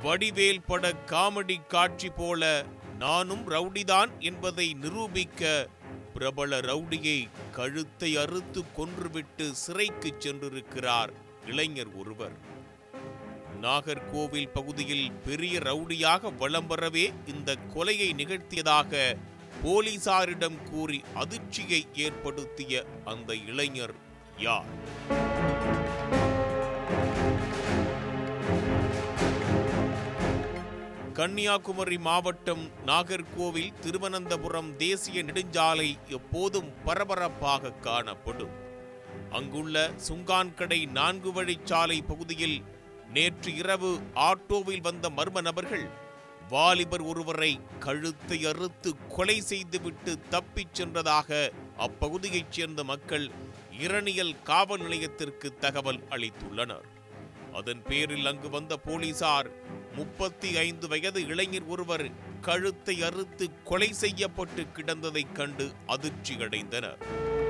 வடிவேல் பட காமெடி காட்சி போல நானும் ரவுடிதான் என்பதை நிரூபிக்க பிரபல ரவுடியை கழுத்தை அறுத்து கொன்றுவிட்டு சிறைக்கு சென்றிருக்கிறார் இளைஞர் ஒருவர் நாகர்கோவில் பகுதியில் பெரிய ரவுடியாக வலம் வரவே இந்த கொலையை நிகழ்த்தியதாக போலீசாரிடம் கூறி அதிர்ச்சியை ஏற்படுத்திய அந்த இளைஞர் யார் கன்னியாகுமரி மாவட்டம் நாகர்கோவில் திருவனந்தபுரம் தேசிய நெடுஞ்சாலை எப்போதும் பரபரப்பாக காணப்படும் அங்குள்ள சுங்கான்கடை நான்கு வழிச்சாலை பகுதியில் நேற்று இரவு ஆட்டோவில் வந்த மர்ம நபர்கள் வாலிபர் ஒருவரை கழுத்தை அறுத்து கொலை செய்துவிட்டு தப்பிச் சென்றதாக அப்பகுதியைச் சேர்ந்த மக்கள் இரணியல் காவல் நிலையத்திற்கு தகவல் அளித்துள்ளனர் அதன் பேரில் அங்கு வந்த போலீசார் முப்பத்தி ஐந்து வயது இளைஞர் ஒருவர் கழுத்தை அறுத்து கொலை செய்யப்பட்டு கிடந்ததைக் கண்டு அதிர்ச்சியடைந்தனர்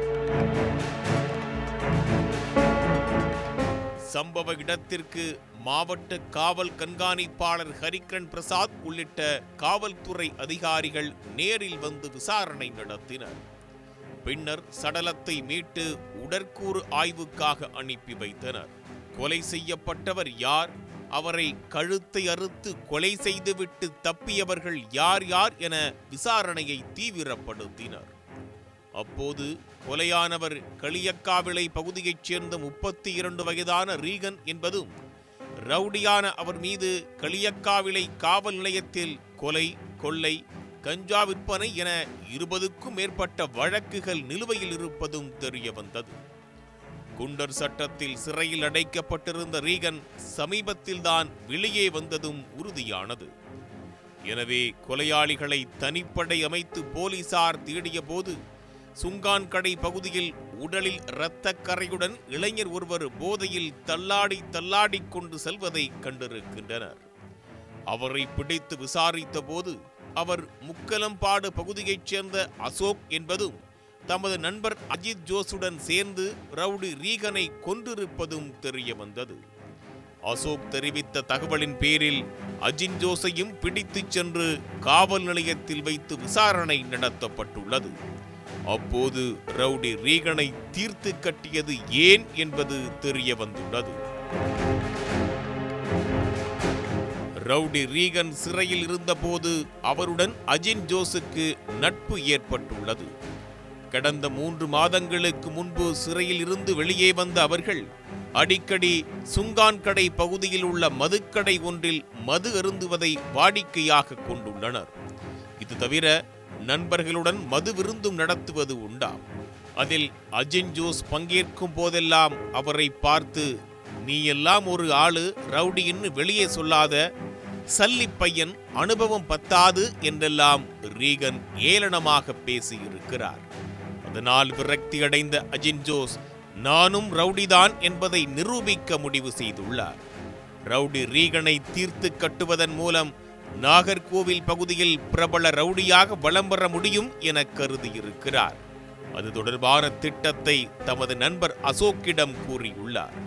சம்பவ இடத்திற்கு மாவட்ட காவல் கண்காணிப்பாளர் ஹரிகரன் பிரசாத் உள்ளிட்ட காவல்துறை அதிகாரிகள் நேரில் வந்து விசாரணை நடத்தினர் பின்னர் சடலத்தை மீட்டு உடற்கூறு ஆய்வுக்காக அனுப்பி வைத்தனர் கொலை செய்யப்பட்டவர் யார் அவரை கழுத்தை அறுத்து கொலை செய்துவிட்டு தப்பியவர்கள் யார் யார் என விசாரணையை தீவிரப்படுத்தினர் அப்போது கொலையானவர் களியக்காவிளை பகுதியைச் சேர்ந்த முப்பத்தி இரண்டு வயதான ரீகன் என்பதும் ரவுடியான அவர் மீது களியக்காவிளை காவல் நிலையத்தில் கொலை கொள்ளை கஞ்சா விற்பனை என இருபதுக்கும் மேற்பட்ட வழக்குகள் நிலுவையில் இருப்பதும் தெரிய வந்தது குண்டர் சட்டத்தில் சிறையில் அடைக்கப்பட்டிருந்த ரீகன் சமீபத்தில்தான் வெளியே வந்ததும் உறுதியானது எனவே கொலையாளிகளை தனிப்படை அமைத்து போலீசார் தேடிய போது சுங்கான்கடை பகுதியில் உடலில் இரத்தக் கரையுடன் இளைஞர் ஒருவர் போதையில் தள்ளாடி தள்ளாடி கொண்டு செல்வதை கண்டிருக்கின்றனர் அவரை பிடித்து விசாரித்த போது அவர் முக்கலம்பாடு பகுதியைச் சேர்ந்த அசோக் என்பதும் தமது நண்பர் அஜித் ஜோஸுடன் சேர்ந்து ரவுடி ரீகனை கொன்றிருப்பதும் தெரிய வந்தது அசோக் தெரிவித்த தகவலின் பேரில் அஜின் ஜோஸையும் பிடித்துச் சென்று காவல் நிலையத்தில் வைத்து விசாரணை நடத்தப்பட்டுள்ளது அப்போது ரவுடி ரீகனை தீர்த்து கட்டியது ஏன் என்பது தெரிய வந்துள்ளது ரவுடி ரீகன் சிறையில் இருந்தபோது அவருடன் அஜின் ஜோஸுக்கு நட்பு ஏற்பட்டுள்ளது கடந்த மூன்று மாதங்களுக்கு முன்பு சிறையில் இருந்து வெளியே வந்த அவர்கள் அடிக்கடி சுங்கான்கடை பகுதியில் உள்ள மதுக்கடை ஒன்றில் மது அருந்துவதை வாடிக்கையாக கொண்டுள்ளனர் இது தவிர நண்பர்களுடன் மது விருந்தும் நடத்துவது உண்டாம் அதில் அஜின் ஜோஸ் பங்கேற்கும் போதெல்லாம் அவரை பார்த்து நீ எல்லாம் ஒரு ஆளு ரவுடின்னு வெளியே சொல்லாத சல்லி பையன் அனுபவம் பத்தாது என்றெல்லாம் ரீகன் ஏளனமாக பேசியிருக்கிறார் அதனால் விரக்தி அடைந்த அஜின் ஜோஸ் நானும் ரவுடிதான் என்பதை நிரூபிக்க முடிவு செய்துள்ளார் ரவுடி ரீகனை தீர்த்து கட்டுவதன் மூலம் நாகர்கோவில் பகுதியில் பிரபல ரவுடியாக வலம் வர முடியும் என கருதியிருக்கிறார் அது தொடர்பான திட்டத்தை தமது நண்பர் அசோக்கிடம் கூறியுள்ளார்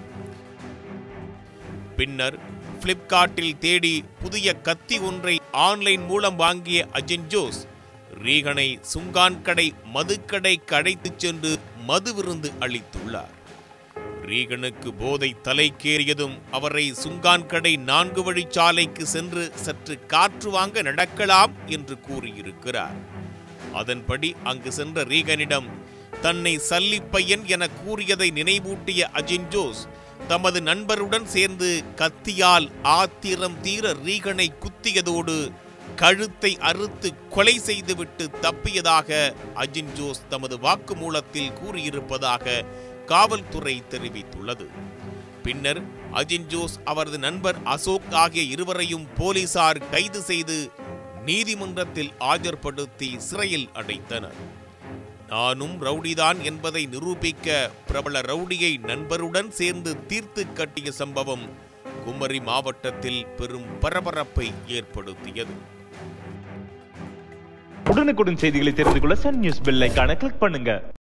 பின்னர் பிளிப்கார்ட்டில் தேடி புதிய கத்தி ஒன்றை ஆன்லைன் மூலம் வாங்கிய அஜின் ஜோஸ் ரீகனை சுங்கான்கடை மதுக்கடைக்கு அழைத்துச் சென்று மது விருந்து அளித்துள்ளார் ரீகனுக்கு போதை தலைக்கேறியதும் அவரை சுங்கான்கடை நான்கு வழிச்சாலைக்கு சென்று சற்று காற்று வாங்க நடக்கலாம் என்று கூறியிருக்கிறார் அதன்படி அங்கு சென்ற ரீகனிடம் தன்னை சல்லிப்பையன் என கூறியதை நினைவூட்டிய அஜின் ஜோஸ் தமது நண்பருடன் சேர்ந்து கத்தியால் ஆத்திரம் தீர ரீகனை குத்தியதோடு கழுத்தை அறுத்து கொலை செய்துவிட்டு தப்பியதாக அஜின் ஜோஸ் தமது வாக்குமூலத்தில் கூறியிருப்பதாக காவல்துறை தெரிவித்துள்ளது பின்னர் அஜின் ஜோஸ் அவரது நண்பர் அசோக் ஆகிய இருவரையும் போலீசார் கைது செய்து நீதிமன்றத்தில் ஆஜர்படுத்தி சிறையில் அடைத்தனர் நானும் ரவுடிதான் என்பதை நிரூபிக்க பிரபல ரவுடியை நண்பருடன் சேர்ந்து தீர்த்து கட்டிய சம்பவம் குமரி மாவட்டத்தில் பெரும் பரபரப்பை ஏற்படுத்தியது உடனுக்குடன் செய்திகளை தெரிந்து கொள்ள சன் நியூஸ் பெல் ஐகானை கிளிக் பண்ணுங்க